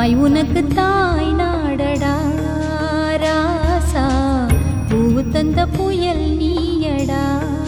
தாய் உனக்கு தாய் நாடடா ராசா பூவு தந்த புயல் நீயடா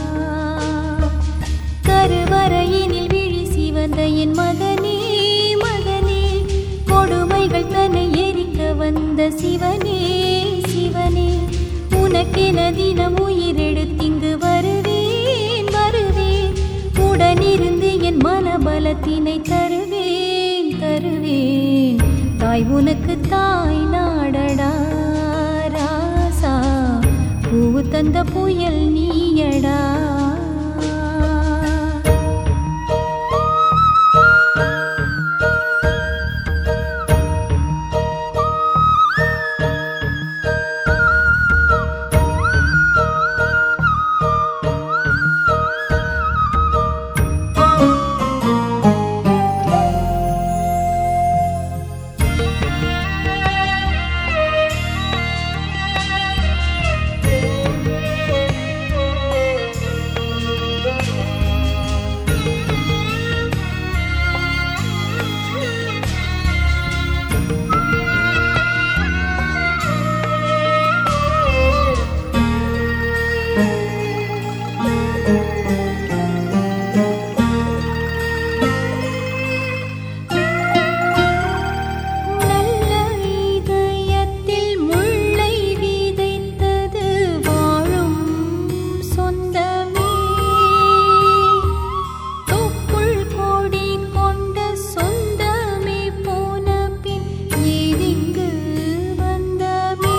கருவறையினில் விழி சிவந்த என் மகனே மகனே கொடுமைகள் தன்னை எரிக்க வந்த சிவனே சிவனே உனக்கென தினம் உயிரெடுத்திங்கு வருவேன் வருவேன் உடனிருந்து என் மனபலத்தினை தருவேன் தருவேன் தாய் உனக்கு தாய் நாடடா ராசா பூவு தந்த புயல் நீயடா நல்ல இதயத்தில் முள்ளை விதைத்தது வாழும் சொந்தமே தொப்புள் கொடி கொண்ட சொந்தமே போன பின் ஏதிங்கு வந்தமே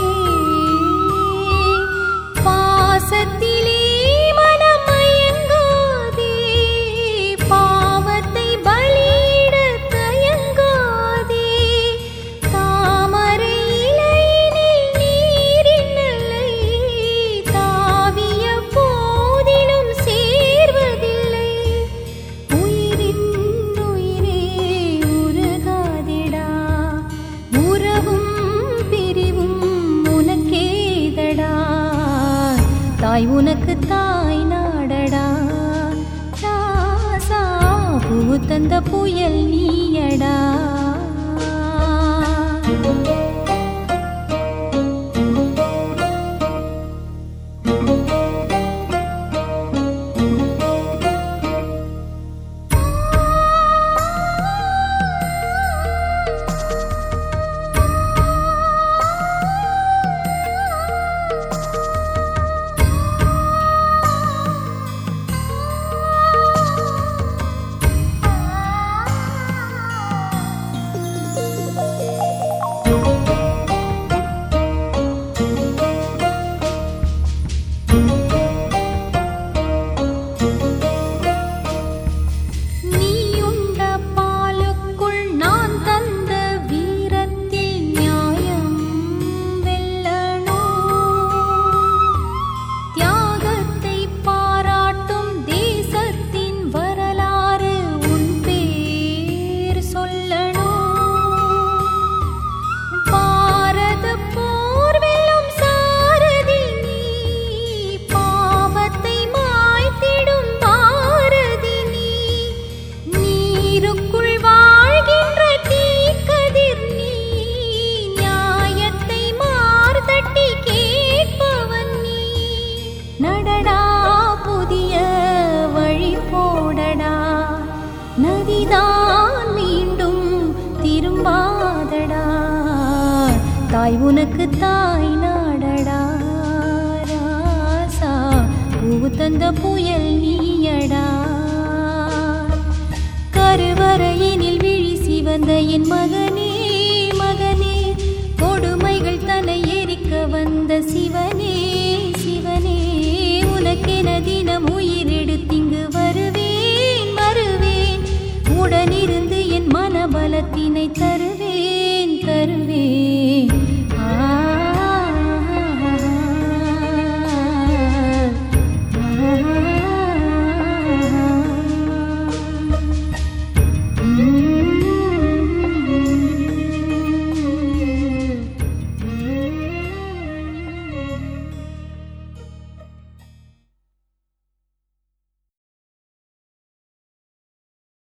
பாசத்திலே மனம் மயங்காதே பாவத்தை பலியிட தயங்காதே தாமரை இலையினில் நீரின் அலை தாவிய போதிலும் சேர்வதில்லை உயிரின் உயிரே உருகாதிடா உறவும் பிரிவும் உனக்கேதடா தாய் உனக்கு தாய் நாடடா ராசா பூ தந்த புயல் நீயடா நீ உண்ட பாலுக்குள் நான் தந்த வீரத்தில் நியாயம் வெல்லணும் தியாகத்தை பாராட்டும் தேசத்தின் வரலாறு உன் பேர் சொல்லணும் பாரத போர் வெல்லும் சாரதி நீ பாவத்தை மாய்த்திடும் பாரதி நீ நீருக்குள் வாழ்கின்ற தீக்கதிர் நீ நியாயத்தை மார்தட்டி கேட்பவன் நீ நடடா புதிய வழி போடடா நதிதான் மீண்டும் திரும்பாதடா தாய் உனக்கு தாய் நாடடா ராசா பூ தந்த புயல் நீயடா கருவறையினில் விழி சிவந்த என் மகனே மகனே கொடுமைகள் தன்னை எரிக்க வந்த சிவனே சிவனே உனக்கென தினம் உயிரெடுத்திங்கு வருவேன் வருவேன் உடனிருந்து என் மனபலத்தினை தருவேன் தருவேன்